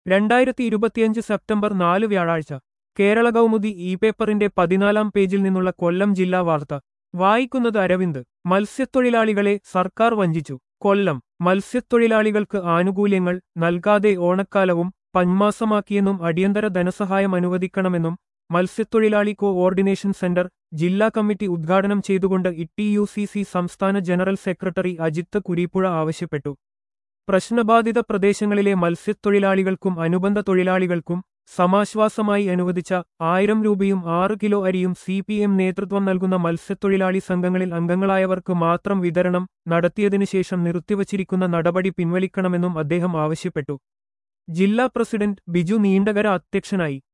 രണ്ടായിരത്തി ഇരുപത്തിയഞ്ച് സെപ്റ്റംബർ നാല് വ്യാഴാഴ്ച കേരള കൗമുദി ഇ പേപ്പറിന്റെ പതിനാലാം പേജിൽ നിന്നുള്ള കൊല്ലം ജില്ലാ വാർത്ത വായിക്കുന്നത് അരവിന്ദ് മത്സ്യത്തൊഴിലാളികളെ സർക്കാർ വഞ്ചിച്ചു കൊല്ലം മത്സ്യത്തൊഴിലാളികൾക്ക് ആനുകൂല്യങ്ങൾ നൽകാതെ ഓണക്കാലവും പന്മാസമാക്കിയെന്നും അടിയന്തര ധനസഹായം അനുവദിക്കണമെന്നും മത്സ്യത്തൊഴിലാളി കോഓർഡിനേഷൻ സെന്റർ ജില്ലാ കമ്മിറ്റി ഉദ്ഘാടനം ചെയ്തുകൊണ്ട് ഇട്ടി യു സി സി സംസ്ഥാന ജനറൽ സെക്രട്ടറി അജിത്ത് കുരീപ്പുഴ ആവശ്യപ്പെട്ടു പ്രശ്നബാധിത പ്രദേശങ്ങളിലെ മത്സ്യത്തൊഴിലാളികൾക്കും അനുബന്ധ തൊഴിലാളികൾക്കും സമാശ്വാസമായി അനുവദിച്ച ആയിരം രൂപയും ആറ് കിലോ അരിയും സി പി എം നേതൃത്വം നൽകുന്ന മത്സ്യത്തൊഴിലാളി സംഘങ്ങളിൽ അംഗങ്ങളായവർക്ക് മാത്രം വിതരണം നടത്തിയതിനുശേഷം നിർത്തിവച്ചിരിക്കുന്ന നടപടി പിൻവലിക്കണമെന്നും അദ്ദേഹം ആവശ്യപ്പെട്ടു ജില്ലാ പ്രസിഡന്റ് ബിജു നീണ്ടകര അധ്യക്ഷനായി